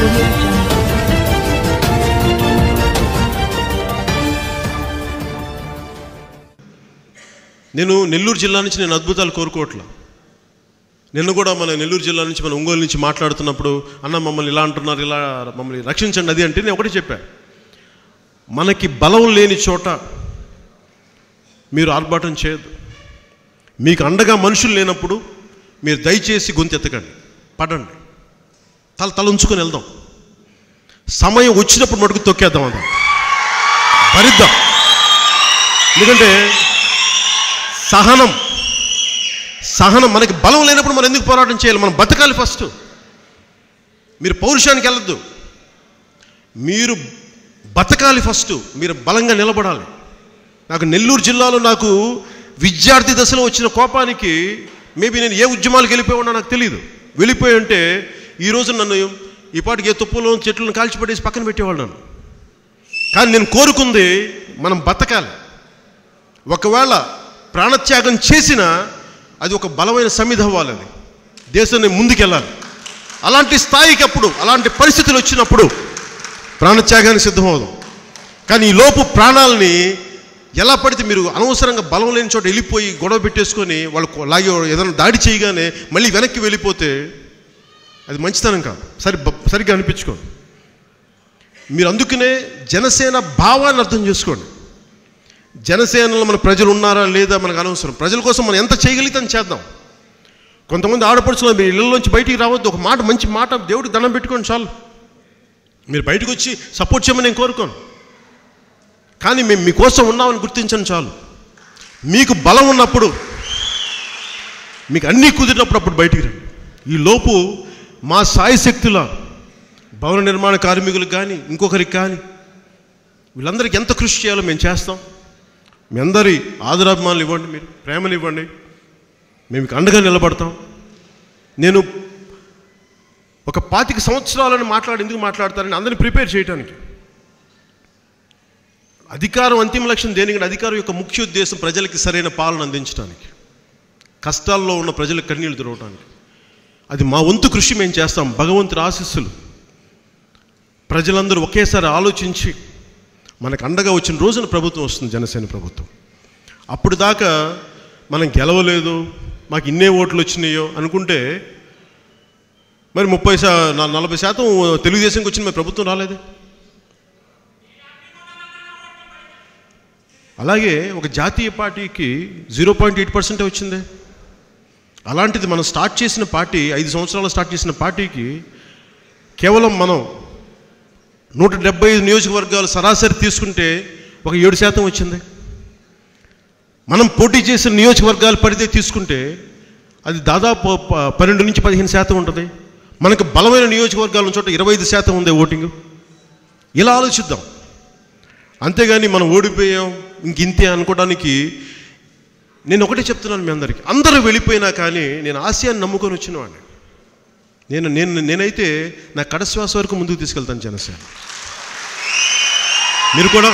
audio jungle. నేను నెల్లూరు జిల్లా నుంచి నేను అద్భుతాలు కోరుకోవట్లా నిన్న కూడా మన నెల్లూరు జిల్లా నుంచి మన ఒంగోలు నుంచి మాట్లాడుతున్నప్పుడు అన్న మమ్మల్ని ఇలా అంటున్నారు ఇలా మమ్మల్ని రక్షించండి అది అంటే నేను ఒకటి చెప్పా మనకి బలం లేని చోట మీరు ఆర్భాటం చేయదు మీకు అండగా మనుషులు లేనప్పుడు మీరు దయచేసి గొంతెత్తకండి పడండి తల తల ఉంచుకొని వెళ్దాం సమయం వచ్చినప్పుడు మటుకు తొక్కేద్దాం అందాం భరిద్దాం ఎందుకంటే సహనం సహనం మనకి బలం లేనప్పుడు మనం ఎందుకు పోరాటం చేయాలి మనం బతకాలి ఫస్ట్ మీరు పౌరుషానికి వెళ్ళొద్దు మీరు బతకాలి ఫస్ట్ మీరు బలంగా నిలబడాలి నాకు నెల్లూరు జిల్లాలో నాకు విద్యార్థి దశలో వచ్చిన కోపానికి మేబీ నేను ఏ ఉద్యమాలకు వెళ్ళిపోయి ఉన్నా నాకు తెలియదు వెళ్ళిపోయి ఉంటే ఈరోజు నన్ను ఈ పాటికి ఏ తుప్పులో చెట్లను కాల్చిపడేసి పక్కన పెట్టేవాళ్ళు నన్ను కానీ నేను కోరుకుంది మనం బతకాలి ఒకవేళ ప్రాణత్యాగం చేసినా అది ఒక బలమైన సమిధ అవ్వాలి అది దేశాన్ని ముందుకెళ్ళాలి అలాంటి స్థాయికి అప్పుడు అలాంటి పరిస్థితులు వచ్చినప్పుడు ప్రాణత్యాగానికి సిద్ధమవుదాం కానీ ఈ లోపు ప్రాణాలని ఎలా పడితే మీరు అనవసరంగా బలం లేని చోట వెళ్ళిపోయి గొడవ పెట్టేసుకొని వాళ్ళు లాగి ఏదైనా దాడి చేయగానే మళ్ళీ వెనక్కి వెళ్ళిపోతే అది మంచితనం కాదు సరి సరిగ్గా అనిపించుకోండి మీరు అందుకనే జనసేన భావాన్ని అర్థం చేసుకోండి జనసేనలో మన ప్రజలు ఉన్నారా లేదా మనకు అనవసరం ప్రజల కోసం మనం ఎంత చేయగలిగితే అంత చేద్దాం కొంతమంది ఆడపడుచులు మీరు ఇళ్ళలోంచి బయటికి రావద్దు ఒక మాట మంచి మాట దేవుడికి దండం పెట్టుకోండి చాలు మీరు బయటకు వచ్చి సపోర్ట్ చేయమని నేను కోరుకోను కానీ మేము మీకోసం ఉన్నామని గుర్తించండి చాలు మీకు బలం ఉన్నప్పుడు మీకు అన్నీ కుదిరినప్పుడు అప్పుడు బయటికి రండి ఈ లోపు మా సాయి శక్తుల భవన నిర్మాణ కార్మికులకు కానీ ఇంకొకరికి కానీ వీళ్ళందరికీ ఎంత కృషి చేయాలో మేము చేస్తాం మీ అందరి ఆదరాభిమానులు ఇవ్వండి మీరు ప్రేమలు ఇవ్వండి మేము మీకు అండగా నిలబడతాం నేను ఒక పాతిక సంవత్సరాలను మాట్లాడి ఎందుకు మాట్లాడతారని అందరిని ప్రిపేర్ చేయడానికి అధికారం అంతిమ లక్ష్యం దేనికంటే అధికారం యొక్క ముఖ్య ఉద్దేశం ప్రజలకి సరైన పాలన అందించడానికి కష్టాల్లో ఉన్న ప్రజలకు కన్నీళ్లు తిరగటానికి అది మా వంతు కృషి మేము చేస్తాం భగవంతుడి ఆశీస్సులు ప్రజలందరూ ఒకేసారి ఆలోచించి మనకు అండగా వచ్చిన రోజున ప్రభుత్వం వస్తుంది జనసేన ప్రభుత్వం అప్పుడు దాకా మనం గెలవలేదు మాకు ఇన్నే ఓట్లు వచ్చినాయో అనుకుంటే మరి ముప్పై శా నా- నలభై శాతం తెలుగుదేశంకి వచ్చిన మరి ప్రభుత్వం రాలేదే అలాగే ఒక జాతీయ పార్టీకి జీరో పాయింట్ ఎయిట్ పర్సెంటే వచ్చిందే అలాంటిది మనం స్టార్ట్ చేసిన పార్టీ ఐదు సంవత్సరాలు స్టార్ట్ చేసిన పార్టీకి కేవలం మనం నూట డెబ్బై ఐదు నియోజకవర్గాలు సరాసరి తీసుకుంటే ఒక ఏడు శాతం వచ్చింది మనం పోటీ చేసిన నియోజకవర్గాల పరిధి తీసుకుంటే అది దాదాపు ప- పన్నెండు నుంచి పదిహేను శాతం ఉంటుంది మనకు బలమైన నియోజకవర్గాల చోట ఇరవై ఐదు శాతం ఉంది ఓటింగ్ ఇలా ఆలోచిద్దాం అంతేగాని మనం ఓడిపోయాం ఇంక ఇంతే అనుకోవడానికి నేను ఒకటే చెప్తున్నాను మీ అందరికీ అందరూ వెళ్ళిపోయినా కానీ నేను ఆశయాన్ని నమ్ముకొని వచ్చినవాడిని నేను నేను నేనైతే నా కడశ్వాస వరకు ముందుకు తీసుకెళ్తాను జనసేన మీరు కూడా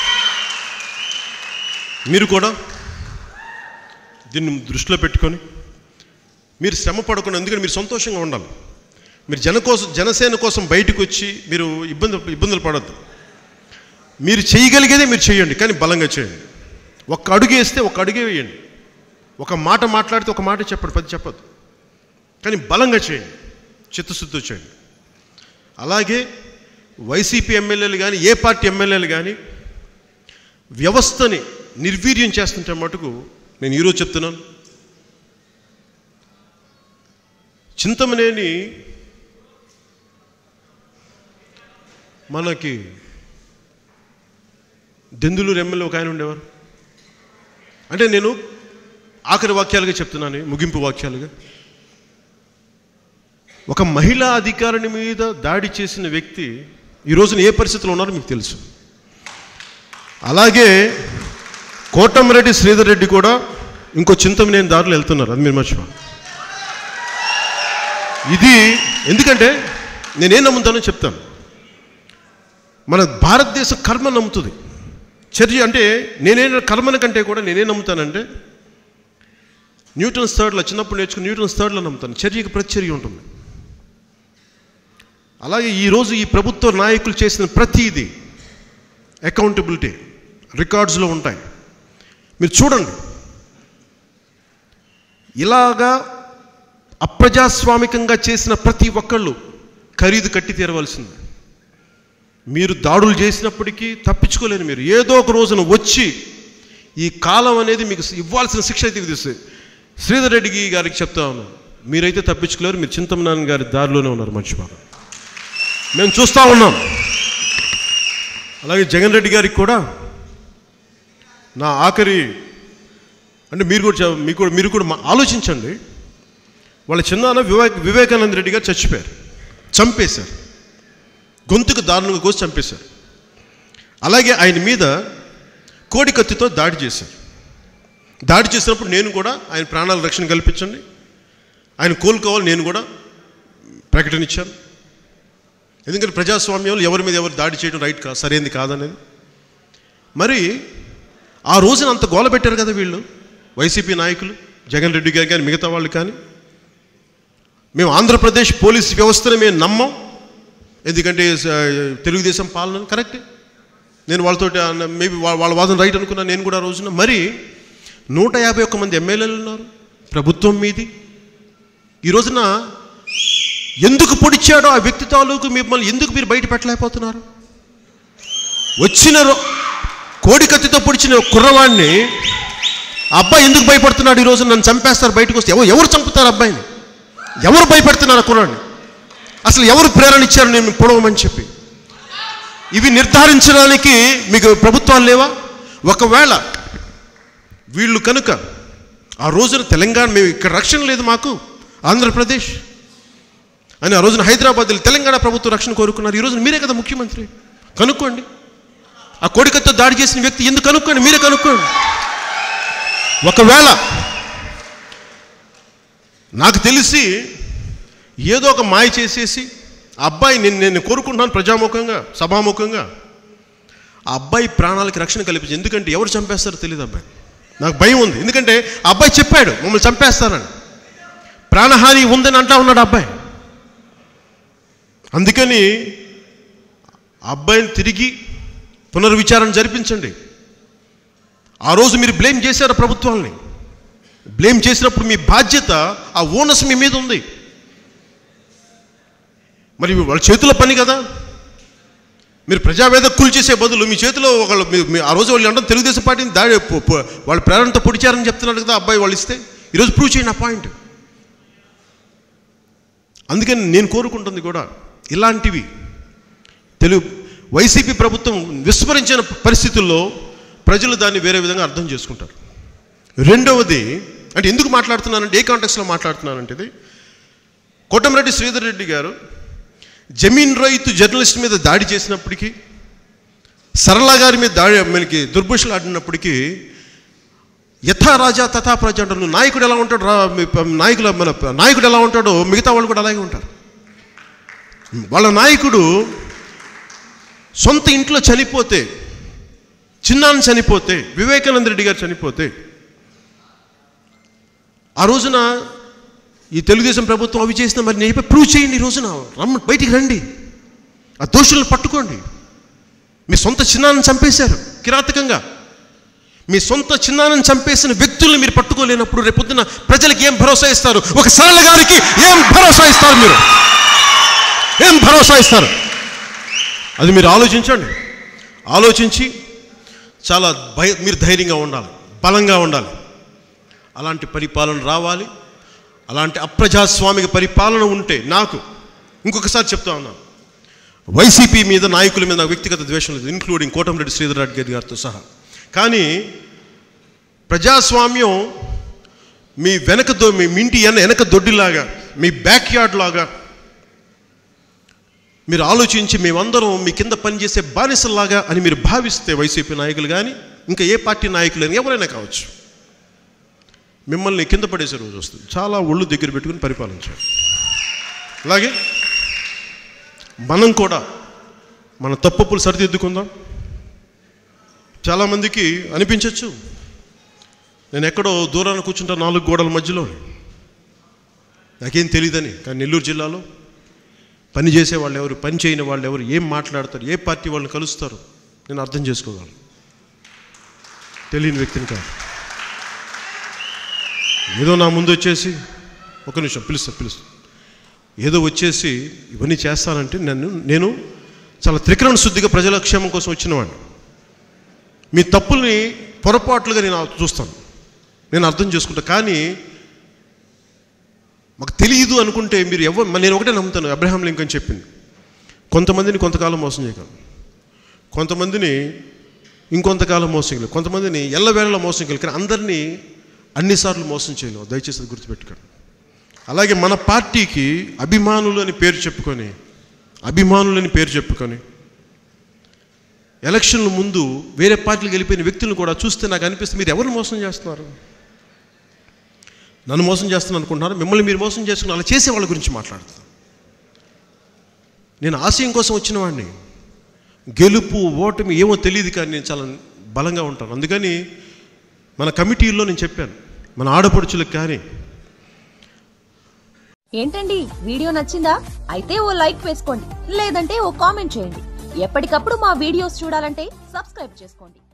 మీరు కూడా దీన్ని దృష్టిలో పెట్టుకొని మీరు శ్రమ పడకుండా ఎందుకంటే మీరు సంతోషంగా ఉండాలి మీరు జన కోసం జనసేన కోసం బయటకు వచ్చి మీరు ఇబ్బంది ఇబ్బందులు పడద్దు మీరు చేయగలిగేదే మీరు చేయండి కానీ బలంగా చేయండి ఒక్క అడుగు వేస్తే ఒక అడుగే వేయండి ఒక మాట మాట్లాడితే ఒక మాట చెప్పండి పది చెప్పదు కానీ బలంగా చేయండి చిత్తశుద్ధితో చేయండి అలాగే వైసీపీ ఎమ్మెల్యేలు కానీ ఏ పార్టీ ఎమ్మెల్యేలు కానీ వ్యవస్థని నిర్వీర్యం చేస్తుంటే మటుకు నేను ఈరోజు చెప్తున్నాను చింతమనేని మనకి దెందులూరు ఎమ్మెల్యే ఒక ఆయన ఉండేవారు అంటే నేను ఆఖరి వాక్యాలుగా చెప్తున్నాను ముగింపు వాక్యాలుగా ఒక మహిళా అధికారిని మీద దాడి చేసిన వ్యక్తి ఈ రోజున ఏ పరిస్థితిలో ఉన్నారో మీకు తెలుసు అలాగే కోటమిరెడ్డి శ్రీధర్ రెడ్డి కూడా ఇంకో చింతమనేని దారిలో వెళ్తున్నారు అది మీరు మర్చిపో ఇది ఎందుకంటే నేనేం నమ్ముతానో చెప్తాను మన భారతదేశం కర్మ నమ్ముతుంది చర్య అంటే నేనే కర్మల కంటే కూడా నేనేం నమ్ముతానంటే న్యూటన్స్ థర్డ్లో చిన్నప్పుడు నేర్చుకుని న్యూటన్స్ థర్డ్లో నమ్ముతాను చర్యకి ప్రతిచర్య ఉంటుంది అలాగే ఈరోజు ఈ ప్రభుత్వ నాయకులు చేసిన ప్రతిదీ అకౌంటబిలిటీ రికార్డ్స్లో ఉంటాయి మీరు చూడండి ఇలాగా అప్రజాస్వామికంగా చేసిన ప్రతి ఒక్కళ్ళు ఖరీదు కట్టి తీరవలసిందే మీరు దాడులు చేసినప్పటికీ తప్పించుకోలేరు మీరు ఏదో ఒక రోజున వచ్చి ఈ కాలం అనేది మీకు ఇవ్వాల్సిన శిక్ష అయితే విధిస్తుంది శ్రీధర్ రెడ్డి గారికి చెప్తా ఉన్నాను మీరైతే తప్పించుకోలేరు మీరు చింతమనారాయణ గారి దారిలోనే ఉన్నారు మర్చిపోరు మేము చూస్తూ ఉన్నాం అలాగే జగన్ రెడ్డి గారికి కూడా నా ఆఖరి అంటే మీరు కూడా చె- మీకు కూడా మీరు కూడా మా- ఆలోచించండి వాళ్ళ చిన్నాన్న వివేక్ వివేకానంద రెడ్డి గారు చచ్చిపోయారు చంపేశారు గొంతుకు దారుణంగా కోసి చంపేశారు అలాగే ఆయన మీద కోడి కత్తితో దాడి చేశారు దాడి చేసినప్పుడు నేను కూడా ఆయన ప్రాణాల రక్షణ కల్పించండి ఆయన కోలుకోవాలి నేను కూడా ప్రకటన ఇచ్చాను ఎందుకంటే ప్రజాస్వామ్యంలో ఎవరి మీద ఎవరు దాడి చేయడం రైట్ కాదు సరైనది కాదనేది మరి ఆ రోజున అంత గోల పెట్టారు కదా వీళ్ళు వైసీపీ నాయకులు జగన్ రెడ్డి గారు కానీ మిగతా వాళ్ళు కానీ మేము ఆంధ్రప్రదేశ్ పోలీస్ వ్యవస్థను మేము నమ్మం ఎందుకంటే స- తెలుగుదేశం పాలన కరెక్టే నేను వాళ్ళతో మేబీ వాళ్ళ వాదన రైట్ అనుకున్నా నేను కూడా ఆ రోజున మరి నూట యాభై ఒక్క మంది ఎమ్మెల్యేలు ఉన్నారు ప్రభుత్వం మీది ఈ రోజున ఎందుకు పొడిచాడో ఆ వ్యక్తి తాలూకు మిమ్మల్ని ఎందుకు మీరు బయట పెట్టలేకపోతున్నారు వచ్చిన రో- కోడి కత్తితో పొడిచిన కుర్రవాడిని ఆ అబ్బాయి ఎందుకు భయపడుతున్నాడు ఈ రోజు నన్ను చంపేస్తారు బయటకు వస్తే ఎవరు ఎవరు చంపుతారు అబ్బాయిని ఎవరు భయపెడుతున్నారు ఆ కుర్రాడిని అసలు ఎవరు ప్రేరణ ఇచ్చారు నేను పొడవమని చెప్పి ఇవి నిర్ధారించడానికి మీకు ప్రభుత్వాలు లేవా ఒకవేళ వీళ్ళు కనుక ఆ రోజున తెలంగాణ మేము ఇక్కడ రక్షణ లేదు మాకు ఆంధ్రప్రదేశ్ అని ఆ రోజున హైదరాబాద్లో తెలంగాణ ప్రభుత్వం రక్షణ కోరుకున్నారు ఈ రోజున మీరే కదా ముఖ్యమంత్రి కనుక్కోండి ఆ కోడికత్తో దాడి చేసిన వ్యక్తి ఎందుకు కనుక్కోండి మీరే కనుక్కోండి ఒకవేళ నాకు తెలిసి ఏదో ఒక మాయ చేసేసి ఆ అబ్బాయి నేను నేను కోరుకుంటున్నాను ప్రజాముఖంగా సభాముఖంగా ఆ అబ్బాయి ప్రాణాలకి రక్షణ కల్పించి ఎందుకంటే ఎవరు చంపేస్తారో తెలియదు అబ్బాయి నాకు భయం ఉంది ఎందుకంటే ఆ అబ్బాయి చెప్పాడు మమ్మల్ని చంపేస్తానని ప్రాణహాని ఉందని అంటా ఉన్నాడు ఆ అబ్బాయి అందుకని ఆ అబ్బాయిని తిరిగి పునర్విచారణ జరిపించండి ఆ రోజు మీరు బ్లేమ్ చేశారు ప్రభుత్వాల్ని బ్లేమ్ చేసినప్పుడు మీ బాధ్యత ఆ ఓనస్ మీ మీద ఉంది మరి వాళ్ళ చేతుల పని కదా మీరు ప్రజావేద కూల్చేసే బదులు మీ చేతిలో ఒకళ్ళు మీ- మీ- ఆ రోజు వాళ్ళు అంటే తెలుగుదేశం పార్టీని దాడి పొ- పొ- వాళ్ళ ప్రేరణతో పొడిచారని చెప్తున్నారు కదా అబ్బాయి వాళ్ళు ఇస్తే ఈరోజు ప్రూవ్ చేయండి ఆ పాయింట్ అందుకని నేను కోరుకుంటుంది కూడా ఇలాంటివి తెలుగు వైసీపీ ప్రభుత్వం విస్మరించిన పరిస్థితుల్లో ప్రజలు దాన్ని వేరే విధంగా అర్థం చేసుకుంటారు రెండవది అంటే ఎందుకు మాట్లాడుతున్నానంటే ఏ కాంటెక్స్లో మాట్లాడుతున్నానంటే ఇది కోటమిరెడ్డి శ్రీధర్ రెడ్డి గారు జమీన్ రైతు జర్నలిస్ట్ మీద దాడి చేసినప్పటికీ సరళ గారి మీద దాడి మనకి దుర్భుషలు ఆడినప్పటికీ యథా రాజా తథా ప్రజ అంటారు నువ్వు నాయకుడు ఎలా ఉంటాడు రా మీ ప- నాయకుల మన ప- నాయకుడు ఎలా ఉంటాడో మిగతా వాళ్ళు కూడా అలాగే ఉంటారు వాళ్ళ నాయకుడు సొంత ఇంట్లో చనిపోతే చిన్నాన్న చనిపోతే వివేకానంద రెడ్డి గారు చనిపోతే ఆ రోజున ఈ తెలుగుదేశం ప్రభుత్వం అవి చేసిన మరి నేను చెప్పి ప్రూవ్ చేయండి ఈ రోజున రమ్మ బయటికి రండి ఆ దోషులను పట్టుకోండి మీ సొంత చిన్నాన్ని చంపేశారు కిరాతకంగా మీ సొంత చిన్నాన్ని చంపేసిన వ్యక్తుల్ని మీరు పట్టుకోలేనప్పుడు రేపొద్దున ప్రజలకు ఏం భరోసా ఇస్తారు ఒక సరళ గారికి ఏం భరోసా ఇస్తారు మీరు ఏం భరోసా ఇస్తారు అది మీరు ఆలోచించండి ఆలోచించి చాలా భయ మీరు ధైర్యంగా ఉండాలి బలంగా ఉండాలి అలాంటి పరిపాలన రావాలి అలాంటి అప్రజాస్వామిక పరిపాలన ఉంటే నాకు ఇంకొకసారి చెప్తా ఉన్నాను వైసీపీ మీద నాయకుల మీద నాకు వ్యక్తిగత ద్వేషం లేదు ఇంక్లూడింగ్ కోటమిరెడ్డి శ్రీధర్ రెడ్డి గారితో సహా కానీ ప్రజాస్వామ్యం మీ వెనక దో మీ ఇంటి వెన వెనక దొడ్డిలాగా మీ బ్యాక్ యార్డ్ లాగా మీరు ఆలోచించి మేమందరం మీ కింద పనిచేసే బానిసల్లాగా అని మీరు భావిస్తే వైసీపీ నాయకులు కానీ ఇంకా ఏ పార్టీ నాయకులు కానీ ఎవరైనా కావచ్చు మిమ్మల్ని కింద పడేసే రోజు వస్తుంది చాలా ఒళ్ళు దగ్గర పెట్టుకుని పరిపాలించాలి అలాగే మనం కూడా మన తప్పులు సరిదిద్దుకుందాం చాలామందికి అనిపించవచ్చు నేను ఎక్కడో దూరాన కూర్చుంటా నాలుగు గోడల మధ్యలో నాకేం తెలియదని కానీ నెల్లూరు జిల్లాలో పని చేసే వాళ్ళు ఎవరు పని చేయని వాళ్ళు ఎవరు ఏం మాట్లాడతారు ఏ పార్టీ వాళ్ళని కలుస్తారు నేను అర్థం చేసుకోగలను తెలియని వ్యక్తిని కాదు ఏదో నా ముందు వచ్చేసి ఒక నిమిషం పిలుస్తా పిలుస్తా ఏదో వచ్చేసి ఇవన్నీ చేస్తానంటే నన్ను నేను చాలా త్రికరణ శుద్ధిగా ప్రజల క్షేమం కోసం వచ్చినవాడిని మీ తప్పుల్ని పొరపాట్లుగా నేను చూస్తాను నేను అర్థం చేసుకుంటా కానీ మాకు తెలియదు అనుకుంటే మీరు ఎవరు నేను ఒకటే నమ్ముతాను అబ్రహాం లింకన్ చెప్పింది కొంతమందిని కొంతకాలం మోసం చేయగలరు కొంతమందిని ఇంకొంతకాలం మోసం చేయగలరు కొంతమందిని ఎల్లవేళలా మోసం చేయగలరు కానీ అందరినీ అన్నిసార్లు మోసం చేయలేవు దయచేసి అది గుర్తుపెట్టుకోండి అలాగే మన పార్టీకి అభిమానులు అని పేరు చెప్పుకొని అభిమానులు అని పేరు చెప్పుకొని ఎలక్షన్ల ముందు వేరే పార్టీలకు వెళ్ళిపోయిన వ్యక్తులను కూడా చూస్తే నాకు అనిపిస్తుంది మీరు ఎవరిని మోసం చేస్తున్నారు నన్ను మోసం చేస్తున్నాను అనుకుంటున్నారు మిమ్మల్ని మీరు మోసం చేసుకుని అలా చేసే వాళ్ళ గురించి మాట్లాడుతాను నేను ఆశయం కోసం వచ్చిన వాడిని గెలుపు ఓటమి ఏమో తెలియదు కానీ నేను చాలా బలంగా ఉంటాను అందుకని మన కమిటీల్లో నేను చెప్పాను మన ఆడపడుచులకు కానీ ఏంటండి వీడియో నచ్చిందా అయితే ఓ లైక్ వేసుకోండి లేదంటే ఓ కామెంట్ చేయండి ఎప్పటికప్పుడు మా వీడియోస్ చూడాలంటే సబ్స్క్రైబ్ చేసుకోండి